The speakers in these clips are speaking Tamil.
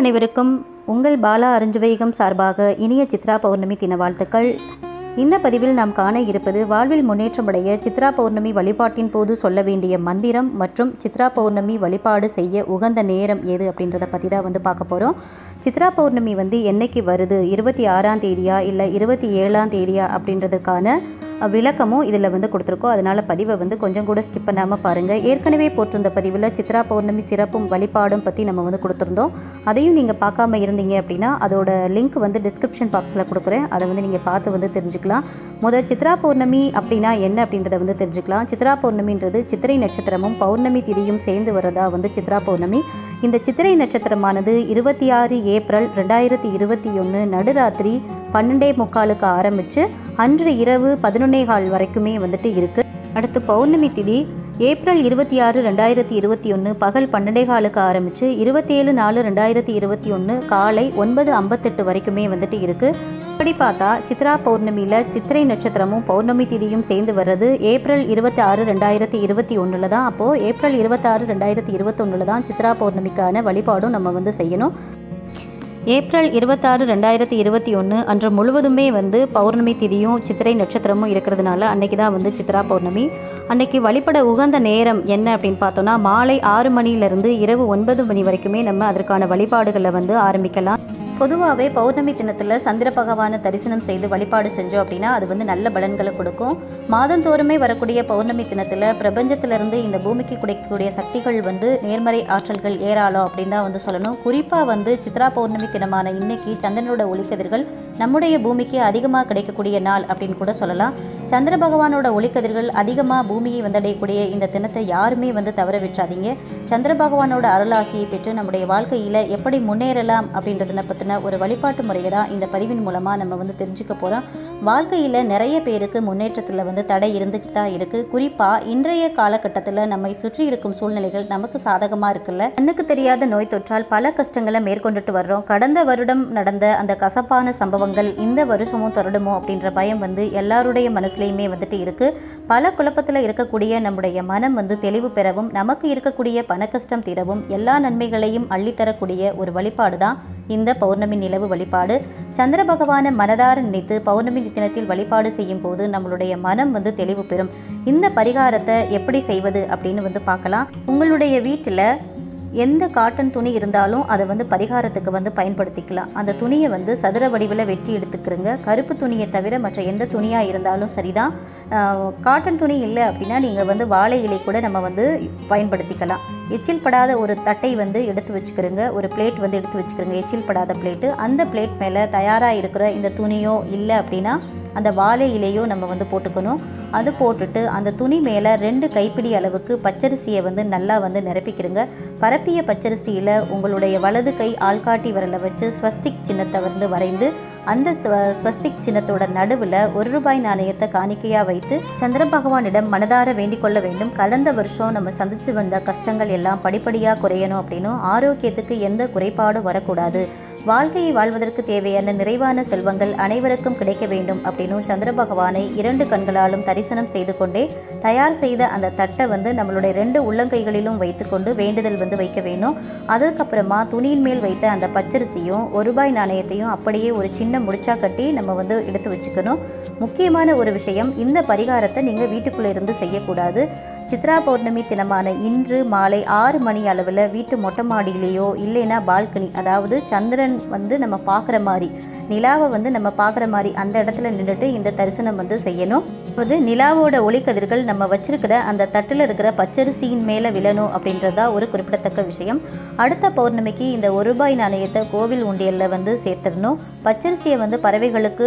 அனைவருக்கும் உங்கள் பாலா அருஞ்சுவைகம் சார்பாக இனிய சித்ரா பௌர்ணமி தின வாழ்த்துக்கள் இந்த பதிவில் நாம் காண இருப்பது வாழ்வில் முன்னேற்றமடைய சித்ரா பௌர்ணமி வழிபாட்டின் போது சொல்ல வேண்டிய மந்திரம் மற்றும் சித்ரா பௌர்ணமி வழிபாடு செய்ய உகந்த நேரம் எது அப்படின்றத பற்றி தான் வந்து பார்க்க போகிறோம் சித்ரா பௌர்ணமி வந்து என்னைக்கு வருது இருபத்தி ஆறாம் தேதியா இல்லை இருபத்தி ஏழாம் தேதியா அப்படின்றதுக்கான அஹ், விளக்கமும் இதில் வந்து கொடுத்துருக்கோம் அதனால் பதிவை வந்து கொஞ்சம் கூட ஸ்கிப் பண்ணாமல் பாருங்கள் ஏற்கனவே போட்டிருந்த பதிவில் சித்ரா பௌர்ணமி சிறப்பும் வழிபாடும் பற்றி நம்ம வந்து கொடுத்துருந்தோம் அதையும் நீங்கள் பார்க்காம இருந்தீங்க அப்படின்னா அதோட லிங்க் வந்து டிஸ்கிரிப்ஷன் பாக்ஸில் கொடுக்குறேன் அதை வந்து நீங்கள் பார்த்து வந்து தெரிஞ்சுக்கலாம் முதல் சித்ரா பௌர்ணமி அப்படின்னா என்ன அப்படின்றத வந்து தெரிஞ்சுக்கலாம் சித்ரா பௌர்ணமின்றது சித்திரை நட்சத்திரமும் பௌர்ணமி திதியும் சேர்ந்து வரதா வந்து சித்ரா பௌர்ணமி இந்த சித்திரை நட்சத்திரமானது இருபத்தி ஆறு ஏப்ரல் ரெண்டாயிரத்தி இருபத்தி ஒன்று நடுராத்திரி பன்னெண்டே முக்காலுக்கு ஆரம்பித்து அன்று இரவு பதினொன்னே கால் வரைக்குமே வந்துட்டு இருக்குது அடுத்து பௌர்ணமி திதி ஏப்ரல் இருபத்தி ஆறு ரெண்டாயிரத்தி இருபத்தி ஒன்று பகல் பன்னெண்டே காலுக்கு ஆரம்பித்து இருபத்தேழு நாலு ரெண்டாயிரத்தி இருபத்தி ஒன்று காலை ஒன்பது ஐம்பத்தெட்டு வரைக்குமே வந்துட்டு இருக்குது இப்படி பார்த்தா சித்ரா பௌர்ணமியில் சித்திரை நட்சத்திரமும் பௌர்ணமி திதியும் சேர்ந்து வர்றது ஏப்ரல் இருபத்தி ஆறு ரெண்டாயிரத்தி இருபத்தி ஒன்றில் தான் அப்போது ஏப்ரல் இருபத்தாறு ரெண்டாயிரத்தி இருபத்தொன்னில் தான் சித்ரா பௌர்ணமிக்கான வழிபாடும் நம்ம வந்து செய்யணும் ஏப்ரல் இருபத்தாறு ரெண்டாயிரத்தி இருபத்தி ஒன்று அன்று முழுவதுமே வந்து பௌர்ணமி திதியும் சித்திரை நட்சத்திரமும் இருக்கிறதுனால அன்னைக்கு தான் வந்து சித்ரா பௌர்ணமி அன்னைக்கு வழிபட உகந்த நேரம் என்ன அப்படின்னு பார்த்தோன்னா மாலை ஆறு மணியிலிருந்து இரவு ஒன்பது மணி வரைக்குமே நம்ம அதற்கான வழிபாடுகளை வந்து ஆரம்பிக்கலாம் பொதுவாகவே பௌர்ணமி தினத்தில் சந்திர பகவானை தரிசனம் செய்து வழிபாடு செஞ்சோம் அப்படின்னா அது வந்து நல்ல பலன்களை கொடுக்கும் மாதந்தோறுமே வரக்கூடிய பௌர்ணமி தினத்தில் பிரபஞ்சத்திலிருந்து இந்த பூமிக்கு கிடைக்கக்கூடிய சக்திகள் வந்து நேர்மறை ஆற்றல்கள் ஏறாளம் அப்படின்னு தான் வந்து சொல்லணும் குறிப்பாக வந்து சித்ரா பௌர்ணமி தினமான இன்னைக்கு சந்திரனோட ஒளிக்கதிர்கள் நம்முடைய பூமிக்கு அதிகமாக கிடைக்கக்கூடிய நாள் அப்படின்னு கூட சொல்லலாம் சந்திர பகவானோட ஒளிக்கதிர்கள் அதிகமாக பூமியை வந்தடையக்கூடிய இந்த தினத்தை யாருமே வந்து தவற விட்டுறாதீங்க சந்திர பகவானோட அருளாசியை பெற்று நம்முடைய வாழ்க்கையில் எப்படி முன்னேறலாம் அப்படின்றத பற்றின ஒரு வழிபாட்டு முறையை தான் இந்த பதிவின் மூலமாக நம்ம வந்து தெரிஞ்சுக்க போகிறோம் வாழ்க்கையில் நிறைய பேருக்கு முன்னேற்றத்தில் வந்து தடை இருந்துட்டு தான் இருக்குது குறிப்பாக இன்றைய காலகட்டத்தில் நம்மை சுற்றி இருக்கும் சூழ்நிலைகள் நமக்கு சாதகமாக இருக்குல்ல கண்ணுக்கு தெரியாத நோய் தொற்றால் பல கஷ்டங்களை மேற்கொண்டுட்டு வர்றோம் கடந்த வருடம் நடந்த அந்த கசப்பான சம்பவங்கள் இந்த வருஷமும் தொடருமோ அப்படின்ற பயம் வந்து எல்லாருடைய மனசுலையுமே வந்துட்டு இருக்கு பல குழப்பத்தில் இருக்கக்கூடிய நம்முடைய மனம் வந்து தெளிவு பெறவும் நமக்கு இருக்கக்கூடிய பண கஷ்டம் தீரவும் எல்லா நன்மைகளையும் அள்ளித்தரக்கூடிய ஒரு வழிபாடு தான் இந்த பௌர்ணமி நிலவு வழிபாடு சந்திர பகவானை மனதார நினைத்து பௌர்ணமி தினத்தில் வழிபாடு செய்யும் போது நம்மளுடைய மனம் வந்து தெளிவு பெறும் இந்த பரிகாரத்தை எப்படி செய்வது அப்படின்னு வந்து பார்க்கலாம் உங்களுடைய வீட்டில் எந்த காட்டன் துணி இருந்தாலும் அதை வந்து பரிகாரத்துக்கு வந்து பயன்படுத்திக்கலாம் அந்த துணியை வந்து சதுர வடிவில் வெட்டி எடுத்துக்கிறங்க கருப்பு துணியை தவிர மற்ற எந்த துணியாக இருந்தாலும் சரிதான் ஆஹ் காட்டன் துணி இல்லை அப்படின்னா நீங்கள் வந்து வாழை இலை கூட நம்ம வந்து பயன்படுத்திக்கலாம் எச்சில் படாத ஒரு தட்டை வந்து எடுத்து வச்சுக்கிறோங்க ஒரு பிளேட் வந்து எடுத்து வச்சுக்கிறோங்க எச்சில் படாத பிளேட்டு அந்த பிளேட் மேலே தயாராக இருக்கிற இந்த துணியோ இல்லை அப்படின்னா அந்த வாழை இலையோ நம்ம வந்து போட்டுக்கணும் அது போட்டுட்டு அந்த துணி மேலே ரெண்டு கைப்பிடி அளவுக்கு பச்சரிசியை வந்து நல்லா வந்து நிரப்பிக்கிறங்க பரப்பிய பச்சரிசியில் உங்களுடைய வலது கை ஆள்காட்டி விரலை வச்சு ஸ்வஸ்திக் சின்னத்தை வந்து வரைந்து அந்த ஸ்வ- ஸ்வஸ்திக் சின்னத்தோட நடுவில் ஒரு ரூபாய் நாணயத்தை காணிக்கையாக வைத்து சந்திர பகவானிடம் மனதார வேண்டிக் கொள்ள வேண்டும் கடந்த வருஷம் நம்ம சந்தித்து வந்த கஷ்டங்கள் எல்லாம் படிப்படியாக குறையணும் அப்படின்னும் ஆரோக்கியத்துக்கு எந்த குறைபாடும் வரக்கூடாது வாழ்க்கையை வாழ்வதற்கு தேவையான நிறைவான செல்வங்கள் அனைவருக்கும் கிடைக்க வேண்டும் அப்படின்னும் சந்திர பகவானை இரண்டு கண்களாலும் தரிசனம் செய்து கொண்டே தயார் செய்த அந்த தட்டை வந்து நம்மளுடைய ரெண்டு உள்ளங்கைகளிலும் வைத்துக்கொண்டு வேண்டுதல் வந்து வைக்க வேணும் அதுக்கப்புறமா துணியின் மேல் வைத்த அந்த பச்சரிசியும் ஒரு ரூபாய் நாணயத்தையும் அப்படியே ஒரு சின்ன முடிச்சா கட்டி நம்ம வந்து எடுத்து வச்சுக்கணும் முக்கியமான ஒரு விஷயம் இந்த பரிகாரத்தை நீங்கள் வீட்டுக்குள்ளே இருந்து செய்யக்கூடாது சித்ரா பௌர்ணமி தினமான இன்று மாலை ஆறு மணி அளவில் வீட்டு மொட்டை மாடியிலேயோ இல்லைன்னா பால்கனி அதாவது சந்திரன் வந்து நம்ம பார்க்குற மாதிரி நிலாவை வந்து நம்ம பார்க்குற மாதிரி அந்த இடத்துல நின்றுட்டு இந்த தரிசனம் வந்து செய்யணும் அதாவது நிலாவோட ஒளிக்கதிர்கள் நம்ம வச்சிருக்கிற அந்த தட்டில் இருக்கிற பச்சரிசியின் மேலே விழணும் அப்படின்றதா ஒரு குறிப்பிடத்தக்க விஷயம் அடுத்த பௌர்ணமிக்கு இந்த ஒரு ரூபாய் நாணயத்தை கோவில் உண்டியலில் வந்து சேர்த்துடணும் பச்சரிசியை வந்து பறவைகளுக்கு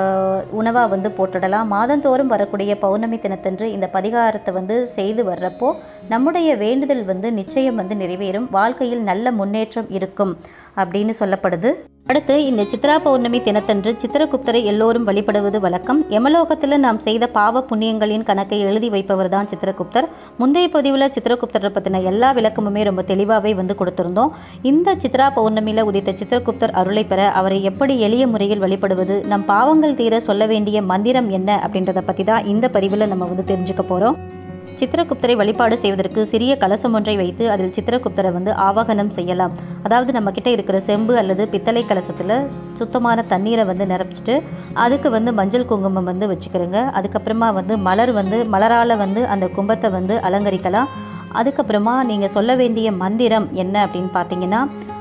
உணவாக வந்து போட்டுடலாம் மாதந்தோறும் வரக்கூடிய பௌர்ணமி தினத்தன்று இந்த பரிகாரத்தை வந்து செய்து வர்றப்போ நம்முடைய வேண்டுதல் வந்து நிச்சயம் வந்து நிறைவேறும் வாழ்க்கையில் நல்ல முன்னேற்றம் இருக்கும் அப்படின்னு சொல்லப்படுது அடுத்து இந்த சித்ரா பௌர்ணமி தினத்தன்று சித்திரகுப்தரை எல்லோரும் வழிபடுவது வழக்கம் யமலோகத்தில் நாம் செய்த பாவ புண்ணியங்களின் கணக்கை எழுதி வைப்பவர் தான் சித்திரகுப்தர் முந்தைய பதிவில் சித்திரகுப்தரை பற்றின எல்லா விளக்கமுமே ரொம்ப தெளிவாகவே வந்து கொடுத்துருந்தோம் இந்த சித்ரா பௌர்ணமியில் உதித்த சித்திரகுப்தர் அருளை பெற அவரை எப்படி எளிய முறையில் வழிபடுவது நம் பாவங்கள் தீர சொல்ல வேண்டிய மந்திரம் என்ன அப்படின்றத பற்றி தான் இந்த பதிவில் நம்ம வந்து தெரிஞ்சுக்க போகிறோம் சித்திரகுப்தரை வழிபாடு செய்வதற்கு சிறிய கலசம் ஒன்றை வைத்து அதில் சித்திரகுப்தரை வந்து ஆவாகனம் செய்யலாம் அதாவது நம்மக்கிட்ட இருக்கிற செம்பு அல்லது பித்தளை கலசத்தில் சுத்தமான தண்ணீரை வந்து நிரப்பிச்சிட்டு அதுக்கு வந்து மஞ்சள் குங்குமம் வந்து வச்சுக்கிறோங்க அதுக்கப்புறமா வந்து மலர் வந்து மலரால் வந்து அந்த கும்பத்தை வந்து அலங்கரிக்கலாம் அதுக்கப்புறமா நீங்கள் சொல்ல வேண்டிய மந்திரம் என்ன அப்படின்னு பார்த்தீங்கன்னா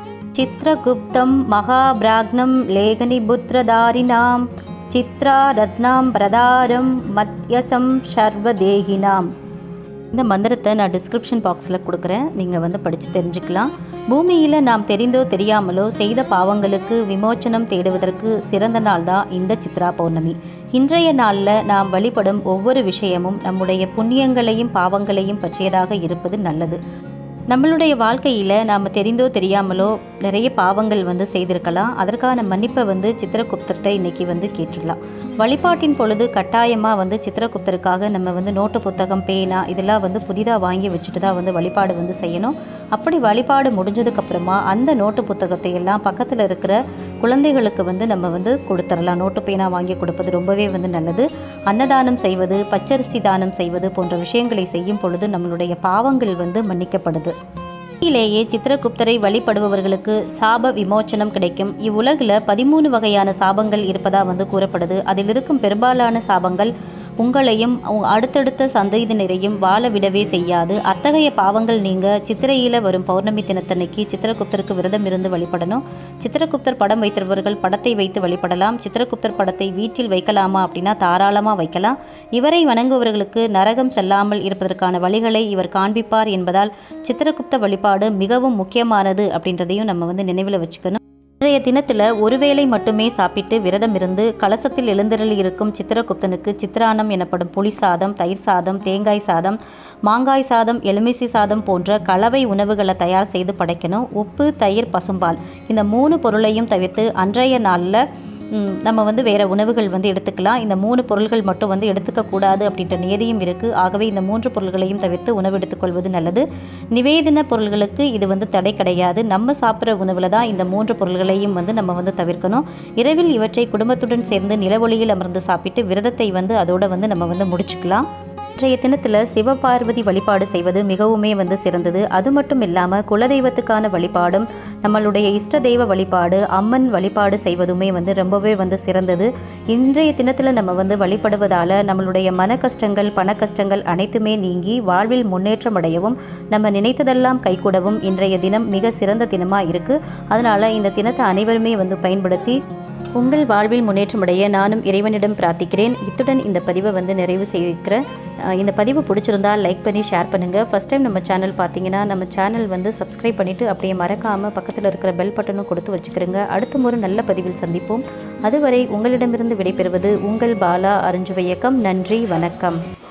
சித்ரகுப்தம் மகாபிராக்னம் லேகனி புத்திரதாரிணாம் சித்ரா ரத்னாம் பிரதாரம் மத்யசம் சர்வதேகினாம் இந்த மந்திரத்தை நான் டிஸ்கிரிப்ஷன் பாக்ஸில் கொடுக்குறேன் நீங்கள் வந்து படித்து தெரிஞ்சுக்கலாம் பூமியில் நாம் தெரிந்தோ தெரியாமலோ செய்த பாவங்களுக்கு விமோச்சனம் தேடுவதற்கு சிறந்த நாள் தான் இந்த சித்ரா பௌர்ணமி இன்றைய நாளில் நாம் வழிபடும் ஒவ்வொரு விஷயமும் நம்முடைய புண்ணியங்களையும் பாவங்களையும் பற்றியதாக இருப்பது நல்லது நம்மளுடைய வாழ்க்கையில் நாம் தெரிந்தோ தெரியாமலோ நிறைய பாவங்கள் வந்து செய்திருக்கலாம் அதற்கான மன்னிப்பை வந்து சித்திரகுப்தர்கிட்ட இன்னைக்கு வந்து கேட்டுடலாம் வழிபாட்டின் பொழுது கட்டாயமாக வந்து சித்திரகுப்தருக்காக நம்ம வந்து நோட்டு புத்தகம் பேனா இதெல்லாம் வந்து புதிதாக வாங்கி வச்சுட்டு தான் வந்து வழிபாடு வந்து செய்யணும் அப்படி வழிபாடு முடிஞ்சதுக்கப்புறமா அந்த நோட்டு புத்தகத்தை எல்லாம் பக்கத்தில் இருக்கிற குழந்தைகளுக்கு வந்து நம்ம வந்து கொடுத்துடலாம் நோட்டு பேனா வாங்கி கொடுப்பது ரொம்பவே வந்து நல்லது அன்னதானம் செய்வது பச்சரிசி தானம் செய்வது போன்ற விஷயங்களை செய்யும் பொழுது நம்மளுடைய பாவங்கள் வந்து மன்னிக்கப்படுது உண்மையிலேயே சித்திரகுப்தரை வழிபடுபவர்களுக்கு சாப விமோச்சனம் கிடைக்கும் இவ்வுலகில் பதிமூணு வகையான சாபங்கள் இருப்பதா வந்து கூறப்படுது அதில் இருக்கும் பெரும்பாலான சாபங்கள் உங்களையும் உங்க அடுத்தடுத்த சந்ததியினரையும் வாழ விடவே செய்யாது அத்தகைய பாவங்கள் நீங்க சித்திரையில வரும் பௌர்ணமி தினத்தன்னைக்கு சித்திரகுப்தருக்கு விரதம் இருந்து வழிபடணும் சித்திரகுப்தர் படம் வைத்திருப்பவர்கள் படத்தை வைத்து வழிபடலாம் சித்திரகுப்தர் படத்தை வீட்டில் வைக்கலாமா அப்படின்னா தாராளமாக வைக்கலாம் இவரை வணங்குபவர்களுக்கு நரகம் செல்லாமல் இருப்பதற்கான வழிகளை இவர் காண்பிப்பார் என்பதால் சித்திரகுப்த வழிபாடு மிகவும் முக்கியமானது அப்படின்றதையும் நம்ம வந்து நினைவில் வச்சுக்கணும் இன்றைய தினத்தில் ஒருவேளை மட்டுமே சாப்பிட்டு விரதம் இருந்து கலசத்தில் எழுந்தருளி இருக்கும் சித்திரகுப்தனுக்கு சித்திரானம் எனப்படும் புளி சாதம் தயிர் சாதம் தேங்காய் சாதம் மாங்காய் சாதம் எலுமிச்சை சாதம் போன்ற கலவை உணவுகளை தயார் செய்து படைக்கணும் உப்பு தயிர் பசும்பால் இந்த மூணு பொருளையும் தவிர்த்து அன்றைய நாளில் ம், நம்ம வந்து வேறு உணவுகள் வந்து எடுத்துக்கலாம் இந்த மூணு பொருள்கள் மட்டும் வந்து எடுத்துக்கக்கூடாது அப்படின்ற நியதியும் இருக்குது ஆகவே இந்த மூன்று பொருள்களையும் தவிர்த்து உணவு எடுத்துக்கொள்வது நல்லது நிவேதன பொருள்களுக்கு இது வந்து தடை கிடையாது நம்ம சாப்பிட்ற உணவில் தான் இந்த மூன்று பொருள்களையும் வந்து நம்ம வந்து தவிர்க்கணும் இரவில் இவற்றை குடும்பத்துடன் சேர்ந்து நிலவொளியில் அமர்ந்து சாப்பிட்டு விரதத்தை வந்து அதோட வந்து நம்ம வந்து முடிச்சுக்கலாம் இன்றைய தினத்தில் சிவபார்வதி வழிபாடு செய்வது மிகவுமே வந்து சிறந்தது அது மட்டும் இல்லாமல் குலதெய்வத்துக்கான வழிபாடும் நம்மளுடைய இஷ்ட தெய்வ வழிபாடு அம்மன் வழிபாடு செய்வதுமே வந்து ரொம்பவே வந்து சிறந்தது இன்றைய தினத்தில் நம்ம வந்து வழிபடுவதால் நம்மளுடைய மன கஷ்டங்கள் பண கஷ்டங்கள் அனைத்துமே நீங்கி வாழ்வில் முன்னேற்றம் அடையவும் நம்ம நினைத்ததெல்லாம் கைகூடவும் இன்றைய தினம் மிக சிறந்த தினமாக இருக்குது அதனால் இந்த தினத்தை அனைவருமே வந்து பயன்படுத்தி உங்கள் வாழ்வில் முன்னேற்றமடைய நானும் இறைவனிடம் பிரார்த்திக்கிறேன் இத்துடன் இந்த பதிவை வந்து நிறைவு செய்திருக்கிறேன் அஹ் இந்த பதிவு பிடிச்சிருந்தா லைக் பண்ணி ஷேர் பண்ணுங்கள் ஃபஸ்ட் டைம் நம்ம சேனல் பார்த்தீங்கன்னா நம்ம சேனல் வந்து சப்ஸ்கிரைப் பண்ணிவிட்டு அப்படியே மறக்காமல் பக்கத்தில் இருக்கிற பெல் பட்டனும் கொடுத்து வச்சுக்கிறோங்க அடுத்த ஒரு நல்ல பதிவில் சந்திப்போம் அதுவரை உங்களிடமிருந்து விடைபெறுவது உங்கள் பாலா அருஞ்சுவையக்கம் நன்றி வணக்கம்